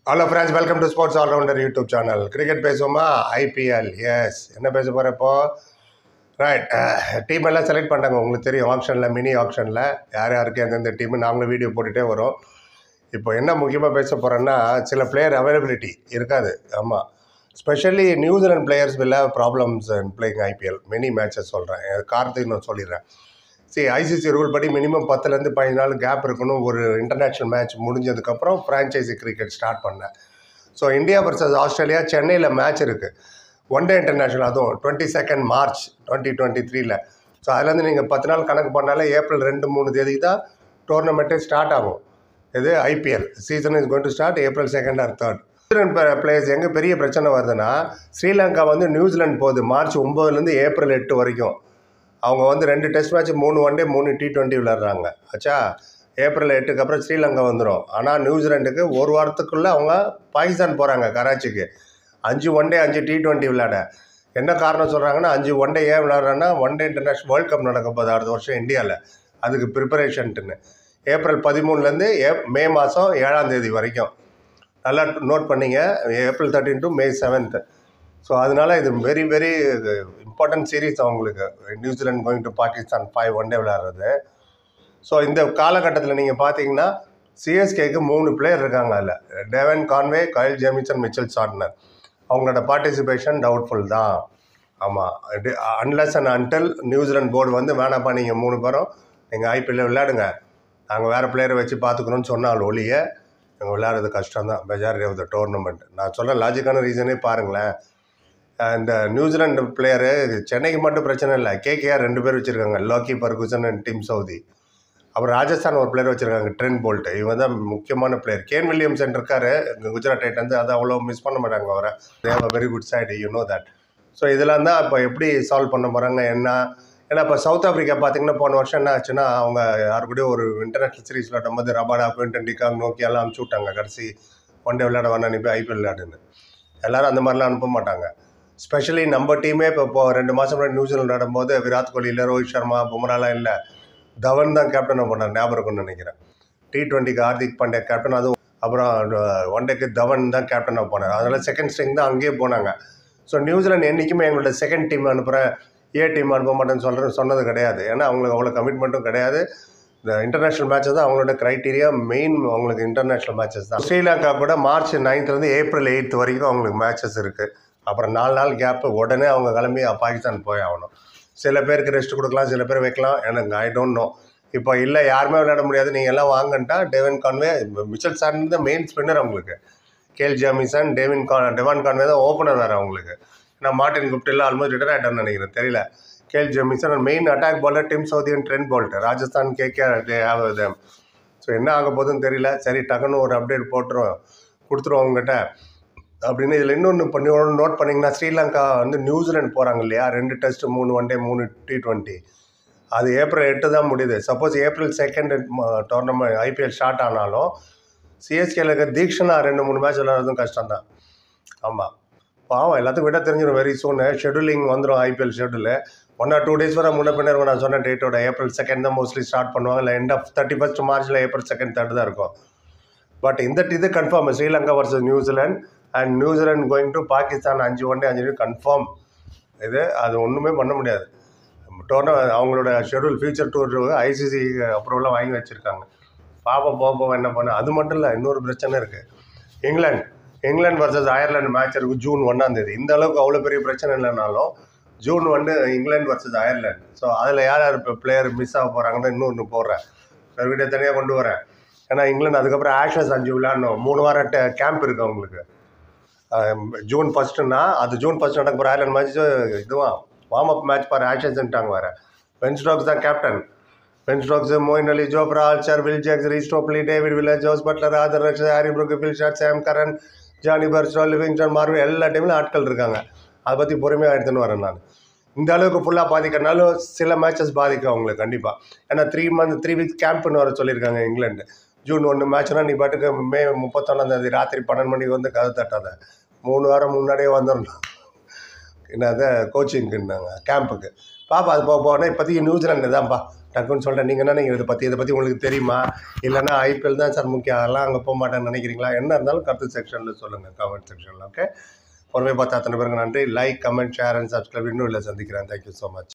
hello friends welcome to sports allrounder YouTube channel cricket பேசுவோமா IPL எஸ் என்ன பேச போகிறப்போ ரைட் டீம் எல்லாம் செலக்ட் பண்ணிட்டாங்க உங்களுக்கு தெரியும் ஆப்ஷனில் மினி ஆப்ஷனில் யார் யாருக்கு எந்தெந்த டீம் நாங்களும் வீடியோ போட்டுகிட்டே வரோம் இப்போ என்ன முக்கியமாக பேச போகிறேன்னா சில பிளேயர் அவைலபிலிட்டி இருக்காது ஆமாம் specially New Zealand players will have problems in playing IPL mini matches சொல்கிறேன் கார்த்திக் நான் சொல்லிடுறேன் சரி ஐசிசி ரூல் படி மினிமம் பத்துலேருந்து பதினஞ்சு நாள் கேப் இருக்கணும் ஒரு இன்டர்நேஷ்னல் மேட்ச் முடிஞ்சதுக்கப்புறம் ஃப்ரான்ச்சைசி கிரிக்கெட் ஸ்டார்ட் பண்ணேன் ஸோ இந்தியா வர்சஸ் ஆஸ்திரேலியா சென்னையில் மேட்ச் இருக்குது ஒன் டே இன்டர்நேஷ்னல் அதுவும் twenty second March twenty twenty த்ரீல ஸோ அதுலேருந்து நீங்கள் பத்து நாள் கணக்கு பண்ணாலே ஏப்ரல் ரெண்டு மூணு தேதிக்கு தான் டோர்னமெண்ட்டே ஸ்டார்ட் ஆகும் இது IPL season is going to start April second or third New Zealand players எங்கே பெரிய பிரச்சனை வருதுன்னா ஸ்ரீலங்கா வந்து நியூசிலாந்து போகுது மார்ச் ஒம்போதுலேருந்து ஏப்ரல் எட்டு வரைக்கும் அவங்க வந்து ரெண்டு டெஸ்ட் மேட்ச் மூணு ஒன் டே மூணு டி டுவெண்ட்டி விளையாடுறாங்க ஆச்சா ஏப்ரல் எட்டுக்கு அப்புறம் ஸ்ரீலங்கா வந்துடும் ஆனால் நியூசிலாண்டுக்கு ஒரு வாரத்துக்குள்ளே அவங்க பாகிஸ்தான் போகிறாங்க கராச்சிக்கு அஞ்சு ஒன் டே அஞ்சு டி டுவெண்ட்டி விளையாட என்ன காரணம் சொல்கிறாங்கன்னா அஞ்சு ஒன் டே ஏன் விளையாடுறாங்கன்னா one day international world cup நடக்க போகுது அடுத்த வருஷம் இந்தியாவில் அதுக்கு ப்ரிப்பரேஷன்ட்டுன்னு ஏப்ரல் பதிமூணுலேருந்து ஏப் மே மாதம் ஏழாம் தேதி வரைக்கும் நல்லா நோட் பண்ணிங்க April thirteen to May seventh so அதனால இது வெரி வெரி இம்பார்ட்டன்ட் சீரீஸ் அவங்களுக்கு New Zealand going to Pakistan five one day விளையாடுறது ஸோ இந்த காலகட்டத்தில் நீங்கள் பார்த்தீங்கன்னா சிஎஸ்கேக்கு மூணு பிளேயர் இருக்காங்க அதில் Devon Conway Kyle Jamieson Mitchell Santner அவங்களோட பார்ட்டிசிபேஷன் டவுட்ஃபுல் தான் ஆமாம் unless and until New Zealand board வந்து வேணாப்பா நீங்கள் மூணு பேரும் நீங்கள் ஐபிஎல்ல விளையாடுங்க நாங்கள் வேறு பிளேயரை வச்சு பார்த்துக்கணும்னு சொன்னால் ஒழிய இவங்க விளையாடுறது கஷ்டம் தான் மெஜாரிட்டி ஆஃப் த டோர்னமெண்ட் நான் சொல்ல லாஜிக்கான ரீசனே பாருங்களேன் இந்த நியூசிலாந்து பிளேயரு சென்னைக்கு மட்டும் பிரச்சனை இல்லை கேகேஆர் ரெண்டு பேர் வச்சுருக்காங்க Lockie Ferguson and Tim Southee அப்புறம் ராஜஸ்தான் ஒரு பிளேயர் வச்சுருக்காங்க ட்ரென் போல்ட் இவன் தான் முக்கியமான பிளேயர் கேன் வில்லியம்சன் இருக்காரு இங்க குஜராத் டைட்டன்ஸ் அதை அவ்வளோ மிஸ் பண்ண மாட்டாங்க அவரை தேவ very good side you know that so இதெல்லாம் தான் இப்போ எப்படி சால்வ் பண்ண போகிறாங்க என்ன ஏன்னா இப்போ சவுத் ஆஃப்ரிக்கா பார்த்தீங்கன்னா போன வருஷம் என்ன ஆச்சுன்னா அவங்க யாரு கூடயும் ஒரு இன்டர்நேஷ்னல் சீரிஸ் விளையாடும் போது ரபாடா குவிண்டன் டிகாங் நோக்கி எல்லாம் அனுப்பிச்சு விட்டாங்க கடைசி ஒன் டே விளையாட வேணா நீ போய் ஐபிஎல் விளையாடுன்னு எல்லாரும் அந்த மாதிரிலாம் அனுப்ப மாட்டாங்க ஸ்பெஷலி நம்ம டீமே இப்போ இப்போ ரெண்டு மாதம் முன்னாடி நியூசிலாந்து விளையாடும் போது விராட் கோலி இல்லை ரோஹித் சர்மா பும்ராலாம் இல்லை தவன் தான் கேப்டனாக பண்ணார் ஞாபகம் இருக்கும்னு நினைக்கிறேன் டி டுவெண்ட்டிக்கு ஹார்திக் பாண்டியா கேப்டன் அதுவும் அப்புறம் ஒன் டேக்கு தவன் தான் கேப்டனாக போனார் அதனால் செகண்ட் ஸ்ட்ரிங் தான் அங்கேயே போனாங்க ஸோ நியூசிலாந்து என்றைக்குமே எங்களோட செகண்ட் டீம் அனுப்புகிறேன் ஏ டீம் அனுப்ப மாட்டேன்னு சொல்கிற சொன்னது கிடையாது ஏன்னா அவங்களுக்கு அவ்வளோ கமிட்மெண்ட்டும் கிடையாது இந்த இன்டர்நேஷ்னல் மேட்சஸ் தான் அவங்களோட க்ரைட்டீரியா மெயின் அவங்களுக்கு இன்டர்நேஷ்னல் மேட்சஸ் தான் ஸ்ரீலங்கா கூட மார்ச் நைன்த்லேருந்து ஏப்ரல் எயித் வரைக்கும் அவங்களுக்கு மேட்சஸ் இருக்குது அப்புறம் நாலு நாள் கேப்பு உடனே அவங்க கிளம்பி பாகிஸ்தான் போய் ஆகணும் சில பேருக்கு ரெஸ்ட் கொடுக்கலாம் சில பேர் வைக்கலாம் எனக்கு ஐ டோன்ட் நோ இப்போ இல்லை யாருமே விளையாட முடியாது நீங்கள் எல்லாம் வாங்கன்ட்டா டேவன் கான்வே மிச்சல் சார்ன் தான் மெயின் ஸ்பின்னர் அவங்களுக்கு Kyle Jamieson Devin Con Devon Conway தான் ஓப்பனர் வேறு அவங்களுக்கு நான் மார்டின் குப்டில் ஆல்மோஸ்ட் ரிட்டர் ஆகிட்டேன்னு நினைக்கிறேன் தெரியல Kyle Jamieson main attack bowler Tim Southee and Trent Boult Rajasthan KKR they have them so என்ன ஆக போகுதுன்னு தெரியல சரி டக்குன்னு ஒரு அப்டேட் போட்டுரும் கொடுத்துருவோம் அவங்ககிட்ட அப்படின்னு இதில் இன்னொன்று பண்ணி நோட் பண்ணிங்கன்னா ஸ்ரீலங்கா வந்து நியூசிலாந்து போகிறாங்க இல்லையா ரெண்டு டெஸ்ட்டு மூணு ஒன் டே மூணு டி டுவெண்ட்டி அது ஏப்ரல் எட்டு தான் முடியுது suppose April second tournament IPL start ஆனாலும் சிஎஸ்கேல இருக்க தீக்ஷனா ரெண்டு மூணு மேட்ச் விளையாடுறதும் கஷ்டம் தான் ஆமாம் பாவம் எல்லாத்துக்கும் விட தெரிஞ்சிடும் வெரி சூன் ஷெடியூலிங் வந்துடும் IPL schedule one or two days வரை முன்ன பின்னர் நான் சொன்ன டேட்டோட ஏப்ரல் செகண்ட் தான் மோஸ்ட்லி ஸ்டார்ட் பண்ணுவாங்க இல்லை எண்ட் ஆஃப் தேர்ட்டி ஃபஸ்ட் மார்ச்சில் ஏப்ரல் செகண்ட் தேர்ட் தான் இருக்கும் பட் இந்த இது confirm Sri Lanka versus New Zealand and New Zealand going to Pakistan அஞ்சு ஒன் டே அஞ்சு கன்ஃபார்ம் இது அது ஒன்றுமே பண்ண முடியாது டோர்ன அவங்களோட ஷெடியூல் ஃபியூச்சர் டூர் ஐசிசி அப்ரூவலாக வாங்கி வச்சுருக்காங்க பாப்போம் போக போக என்ன பண்ண அது மட்டும் இல்லை இன்னொரு பிரச்சனை இருக்குது England England versus Ireland match இருக்குது ஜூன் ஒன்றாம் தேதி இந்த அளவுக்கு அவ்வளோ பெரிய பிரச்சனை இல்லைனாலும் ஜூன் ஒன்று இங்கிலாந்து வர்சஸ் அயர்லாந்து ஸோ அதில் யார் யார் இப்போ பிளேயர் மிஸ் ஆக போகிறாங்கன்னு இன்னொன்று போடுறேன் ஒரு வீடியோ தனியாக கொண்டு வரேன் ஏன்னா இங்கிலாந்து அதுக்கப்புறம் ஆஷஸ் அஞ்சு விளையாடணும் மூணு வாரம் கேம்ப் இருக்குது அவங்களுக்கு ஜூன் ஃபஸ்ட்டுன்னா அது ஜூன் ஃபஸ்ட் நடக்க போகிற அயர்லாந்து மேட்ச் இதுவான் வார்ம் அப் மேட்ச் பாரு ஆஷன்ஸ்ன்ட்டாங்க வேறு பென் ஸ்டோக்ஸ் தான் captain Ben Stokes Moeen Ali Jofra Archer Will Jacks Reece Topley David Willey Jos Buttler Adil Rashid Harry Brook Phil Salt Sam Curran Jonny Bairstow Livingstone மார்வல் எல்லா டைம்லையும் ஆட்கள் இருக்காங்க அதை பற்றி பொறுமையாக எடுத்துன்னு வரேன் நான் இந்த அளவுக்கு ஃபுல்லாக பாதிக்கிறனாலும் சில மேட்சஸ் பாதிக்கும் அவங்களுக்கு கண்டிப்பாக ஏன்னா த்ரீ மந்த் த்ரீ வீக்ஸ் கேம்ப்னு வர சொல்லியிருக்காங்க இங்கிலாந்து ஜூன் ஒன்று மேட்ச்னா நீ பாட்டுக்கு மே முப்பத்தொன்னாந்தேதி ராத்திரி பன்னெண்டு மணிக்கு வந்து கதை தட்டாத மூணு வாரம் முன்னாடியே வந்துடணும் என்னது கோச்சிங்க்குன்னாங்க கேம்புக்கு பாப்பா அது போக போனால் இப்போதைக்கு நியூசிலாந்து தான்ப்பா டக்குன்னு சொல்கிறேன் நீங்கள் என்ன நீங்கள் இதை பற்றி இதை பற்றி உங்களுக்கு தெரியுமா இல்லைன்னா ஐபிஎல் தான் சார் முக்கியம் அதெல்லாம் அங்கே போக மாட்டேன்னு நினைக்கிறீங்களா என்ன இருந்தாலும் கருத்து செக்ஷனில் சொல்லுங்கள் கமெண்ட் செக்ஷனில் ஓகே பொறுமை பார்த்து அத்தனை பேருக்கு நன்றி like comment share and subscribe இன்னும் இல்லை சந்திக்கிறேன் தேங்க்யூ ஸோ மச்